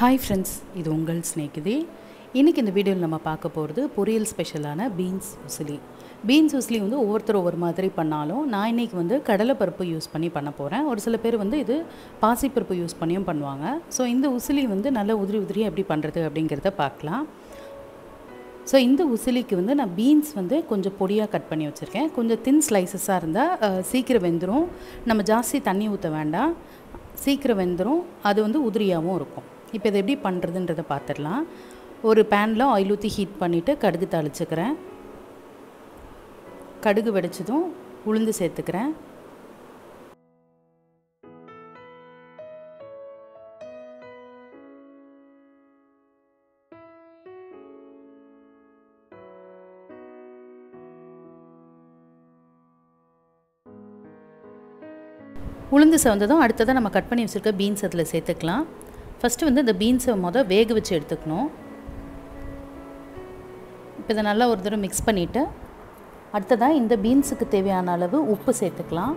hi friends இது உங்கள் ஸ்நேகிதி இன்றைக்கி இந்த வீடியோவில் நம்ம பார்க்க போகிறது பொரியல் ஸ்பெஷலான பீன்ஸ் உசிலி பீன்ஸ் உசிலி வந்து ஒவ்வொருத்தரும் ஒவ்வொரு மாதிரி பண்ணாலும் நான் இன்றைக்கி வந்து கடலைப்பருப்பு யூஸ் பண்ணி பண்ண போகிறேன் ஒரு சில பேர் வந்து இது பாசிப்பருப்பு யூஸ் பண்ணியும் பண்ணுவாங்க ஸோ இந்த உசிலி வந்து நல்ல உதிரி உதிரியாக எப்படி பண்ணுறது அப்படிங்கிறத பார்க்கலாம் ஸோ இந்த உசிலிக்கு வந்து நான் பீன்ஸ் வந்து கொஞ்சம் பொடியாக கட் பண்ணி வச்சுருக்கேன் கொஞ்சம் தின் ஸ்லைசஸாக இருந்தால் சீக்கிரம் வெந்துடும் நம்ம ஜாஸ்தி தண்ணி ஊற்ற வேண்டாம் சீக்கிரம் வெந்துடும் அது வந்து உதிரியாகவும் இருக்கும் இப்போ இதை எப்படி பண்ணுறதுன்றதை பார்த்துடலாம் ஒரு பேனில் ஆயில் ஊற்றி ஹீட் பண்ணிவிட்டு கடுகு தாளிச்சுக்கிறேன் கடுகு வெடிச்சதும் உளுந்து சேர்த்துக்கிறேன் உளுந்து செவந்ததும் அடுத்ததாக நம்ம கட் பண்ணி வச்சுருக்க பீன்ஸ் அதில் சேர்த்துக்கலாம் ஃபஸ்ட்டு வந்து இந்த பீன்ஸை மொதல் வேக வச்சு எடுத்துக்கணும் இப்போ இதை நல்லா ஒரு தடவை மிக்ஸ் பண்ணிவிட்டு அடுத்ததாக இந்த பீன்ஸுக்கு தேவையான அளவு உப்பு சேர்த்துக்கலாம்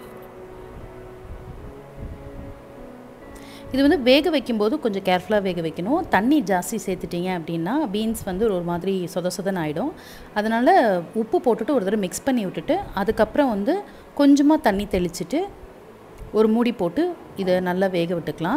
இது வந்து வேக வைக்கும்போது கொஞ்சம் கேர்ஃபுல்லாக வேக வைக்கணும் தண்ணி ஜாஸ்தி சேர்த்துட்டிங்க அப்படின்னா பீன்ஸ் வந்து ஒரு மாதிரி சொத சொதன்னு ஆகிடும் அதனால் உப்பு போட்டுட்டு ஒரு தடவை மிக்ஸ் பண்ணி விட்டுட்டு அதுக்கப்புறம் வந்து கொஞ்சமாக தண்ணி தெளிச்சிட்டு ஒரு மூடி போட்டு இதை நல்லா வேக விட்டுக்கலாம்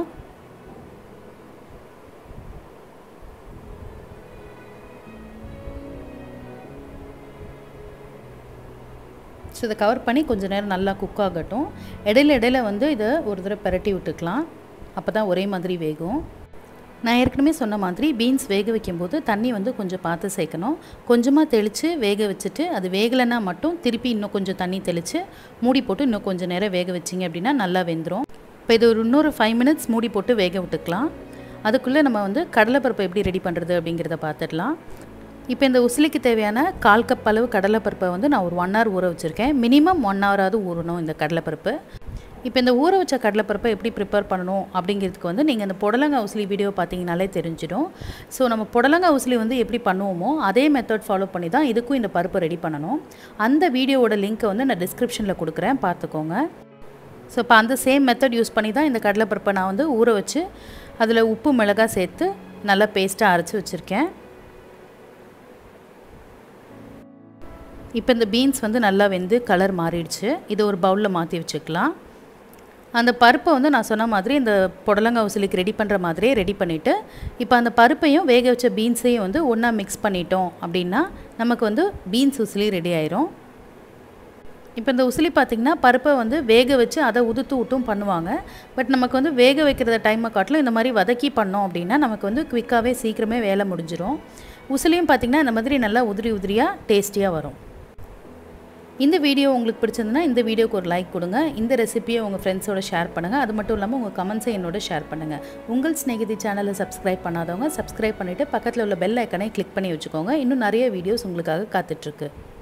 ஸோ இதை கவர் பண்ணி கொஞ்சம் நேரம் நல்லா குக் ஆகட்டும் இடையில இடையில வந்து இதை ஒரு தடவை பரட்டி விட்டுக்கலாம் அப்போ தான் ஒரே மாதிரி வேகும் நான் ஏற்கனவே சொன்ன மாதிரி பீன்ஸ் வேக வைக்கும்போது தண்ணி வந்து கொஞ்சம் பார்த்து சேர்க்கணும் கொஞ்சமாக தெளித்து வேக வச்சுட்டு அது வேகலைன்னா மட்டும் திருப்பி இன்னும் கொஞ்சம் தண்ணி தெளித்து மூடி போட்டு இன்னும் கொஞ்சம் நேரம் வேக வச்சிங்க அப்படின்னா நல்லா வெந்துடும் இப்போ இது ஒரு இன்னொரு ஃபைவ் மினிட்ஸ் மூடி போட்டு வேக விட்டுக்கலாம் அதுக்குள்ளே நம்ம வந்து கடலைப்பருப்பை எப்படி ரெடி பண்ணுறது அப்படிங்கிறத பார்த்துடலாம் இப்போ இந்த உசிலிக்கு தேவையான கால் கப் அளவு கடலைப்பருப்பை வந்து நான் ஒரு ஒன் ஹவர் ஊற வச்சுருக்கேன் மினிமம் ஒன் ஹவராவது ஊறணும் இந்த கடலைப்பருப்பு இப்போ இந்த ஊற வச்ச கடலைப்பருப்பை எப்படி ப்ரிப்பேர் பண்ணணும் அப்படிங்கிறதுக்கு வந்து நீங்கள் இந்த புடலங்காய் உசிலி வீடியோ பார்த்தீங்கனாலே தெரிஞ்சிடும் ஸோ நம்ம புடலங்காய் உசிலி வந்து எப்படி பண்ணுவோமோ அதே மெத்தட் ஃபாலோ பண்ணி தான் இதுக்கும் இந்த பருப்பை ரெடி பண்ணணும் அந்த வீடியோவோட லிங்க்கை வந்து நான் டிஸ்கிரிப்ஷனில் கொடுக்குறேன் பார்த்துக்கோங்க ஸோ இப்போ அந்த சேம் மெத்தட் யூஸ் பண்ணி தான் இந்த கடலைப்பருப்பை நான் வந்து ஊற வச்சு அதில் உப்பு மிளகாய் சேர்த்து நல்லா பேஸ்ட்டாக அரைச்சி வச்சுருக்கேன் இப்போ இந்த பீன்ஸ் வந்து நல்லா வெந்து கலர் மாறிடுச்சு இதை ஒரு பவுலில் மாற்றி வச்சுக்கலாம் அந்த பருப்பை வந்து நான் சொன்ன மாதிரி இந்த புடலங்காய் உசிலிக்கு ரெடி பண்ணுற மாதிரியே ரெடி பண்ணிவிட்டு இப்போ அந்த பருப்பையும் வேக வச்ச பீன்ஸையும் வந்து ஒன்றா மிக்ஸ் பண்ணிட்டோம் அப்படின்னா நமக்கு வந்து பீன்ஸ் உசிலி ரெடி ஆயிரும் இப்போ இந்த உசிலி பார்த்திங்கன்னா பருப்பை வந்து வேக வச்சு அதை உதுத்து விட்டும் பண்ணுவாங்க பட் நமக்கு வந்து வேக வைக்கிறத டைமை காட்டிலும் இந்த மாதிரி வதக்கி பண்ணோம் அப்படின்னா நமக்கு வந்து குவிக்காகவே சீக்கிரமே வேலை முடிஞ்சிடும் உசிலியும் பார்த்திங்கன்னா இந்த மாதிரி நல்லா உதிரி உதிரியாக டேஸ்டியாக வரும் இந்த வீடியோ உங்களுக்கு பிடிச்சிருந்துன்னா இந்த வீடியோக்கு ஒரு லைக் கொடுங்க இந்த ரெசிபியை உங்கள் ஃப்ரெண்ட்ஸோட ஷேர் பண்ணுங்கள் அது மட்டும் இல்லாமல் உங்கள் கமெண்ட்ஸை என்னோட ஷேர் பண்ணுங்கள் உங்கள் ஸ்நேகிதி சேனலை சப்ஸ்கிரைப் பண்ணாதவங்க சப்ஸ்கிரைப் பண்ணிவிட்டு பக்கத்தில் உள்ள பெல் ஐக்கனை கிளிக் பண்ணி வச்சுக்கோங்க இன்னும் நிறைய வீடியோஸ் உங்களுக்காக காத்துட்ருக்கு